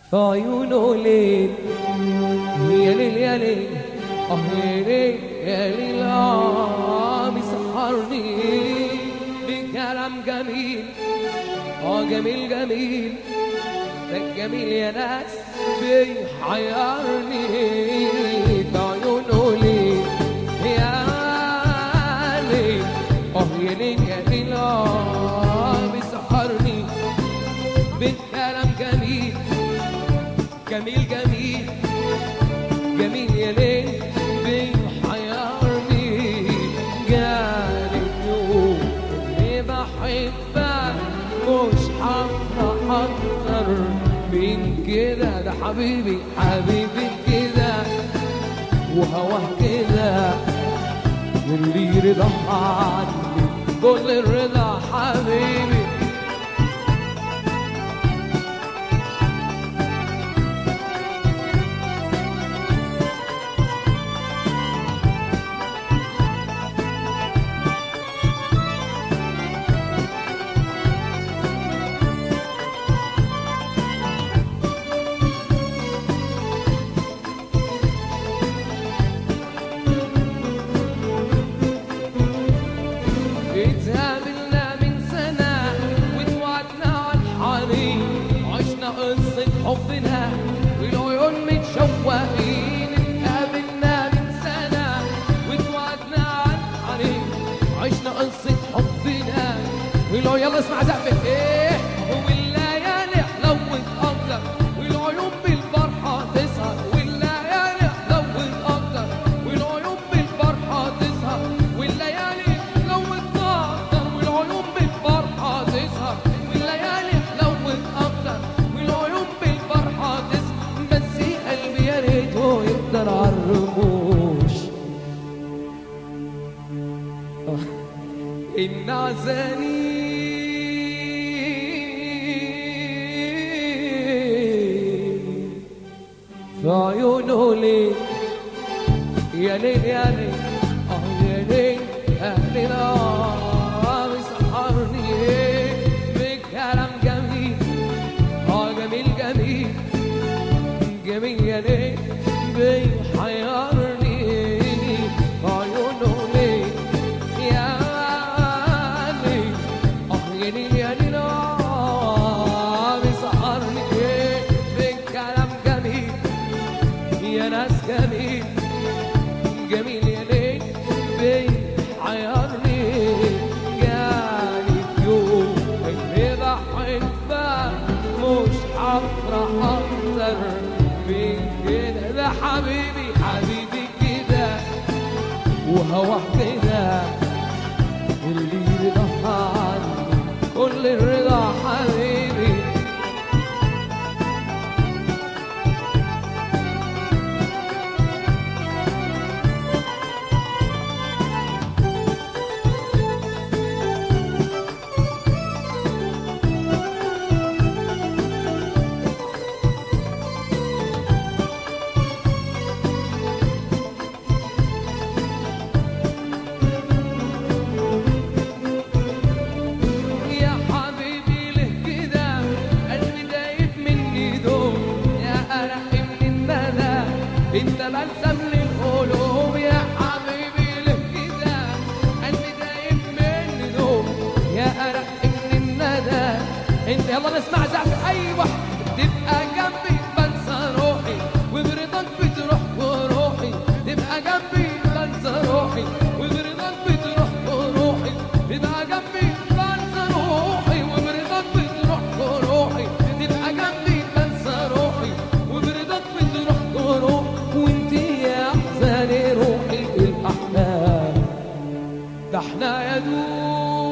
عيونه ليل يا ليل يا ليل اه يا ليل يا ليل اه مسحرني بكلام جميل اه جميل جميل ده جميل يا ناس بيحيرني بعيونه ليل يا ليل اه يا ليل يا ليل اه مسحرني بالكلام جميل جميل جميل جميل يا ليل بيحيرني جالي اليوم اللي بحبك مش هفرح اكتر من كده ده حبيبي حبيبي كده وهواه كده واللي رضا عني كل الرضا حبيبي اتقابلنا من سنة واتوعدنا عن حنين عشنا قصة حبنا والعيون متشوقين اتقابلنا من سنة واتوعدنا عن حنين عشنا قصة حبنا والعيون يلا اسمع زقفة ايه والليالي حلوت اكتر والعيون بالفرحة تسهر والليالي حلوت اكتر والعيون بالفرحة تسهر والليالي حلوت اكتر والعيون بالفرحة تسهر والليالي حلوت اكتر والعيون بالفرحة تسهر بس قلبي يا ريته يقدر على الرموش إن عزاني في عيونه ليل يا ليل يا ليل اه يا ليل يا ليل اه مسحرني بكلام جميل اه جميل جميل جميل يا ليل بيحيرني عيونه ليل يا ليل اه يا ليل يا ليل اه بيسهرني بكلام جميل يا ناس جميل جميل يا ليل بيحيرني جالي في يوم اللي بحبك مش هفرح اكتر من كده ده حبيبي حبيبي كده وهواه كده اللي رضا عني كل الرضا حبيبي يا حبيبي له كده قلبي دايب مني دوب يا أرق من الندى انت بلسم للقلوب يا حبيبي له كده قلبي دايب مني دوب يا أرق من الندى انت يلا نسمع زعف ايوه تبقى جنبي بنسى روحي وبرضاك بتروح وروحي تبقى جنبي بنسى روحي وبرضاك بتروح وروحي تبقى جنبي بنسى روحي وبرضاك بتروح وروحي تبقى جنبي بنسى روحي وبرضاك بتروح وروحي وانت يا احزاني روحي الاحلام ده احنا يا دوب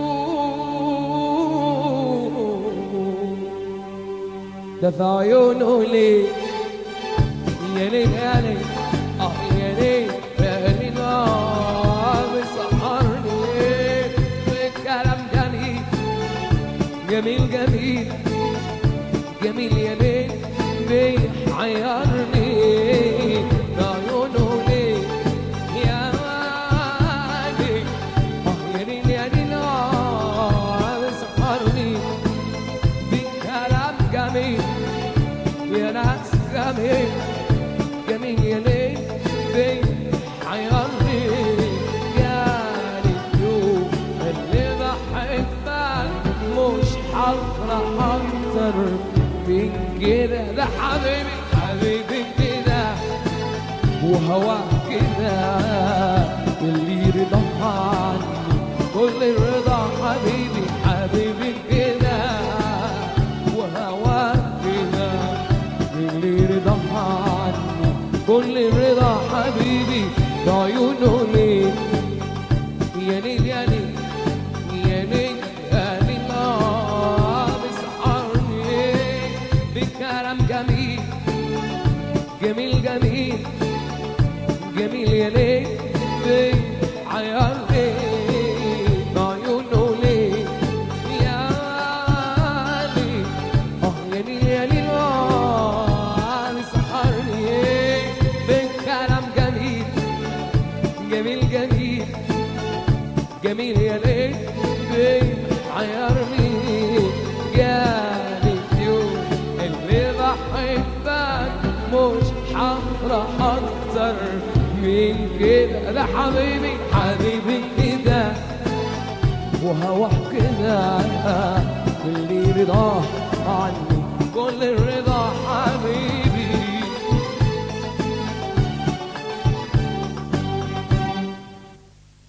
ده في عيونه ليه يا ليل يا ليل اه يا ليل يا ليل اه بيسهرني بكلام جميل جميل جميل جميل يا ليل بيحيرني بعيونه ليه يا ليل اه يا ليل يا ليل اه بيسهرني بكلام جميل يا ناس من كده ده حبيبي حبيبي كده وهواك كده اللي رضا عني كل الرضا حبيبي حبيبي كده وهواك كده اللي رضا عني كل الرضا حبيبي بعيونه ليك يا ليل يا ليل يا ليل يا ليل آه بسحرني بكلام جميل جميل جميل جميل يا ليل عيار ليه بعيونه ليه يا ليل اه يا ليل يا ليل آه بسحرني بكلام جميل جميل جميل جميل يا ليل عيرني جالي يوم اللي بحبك مش هفرح اكتر من كده ده حبيبي حبيبي كده وهواك كده اللي رضاه عني كل الرضا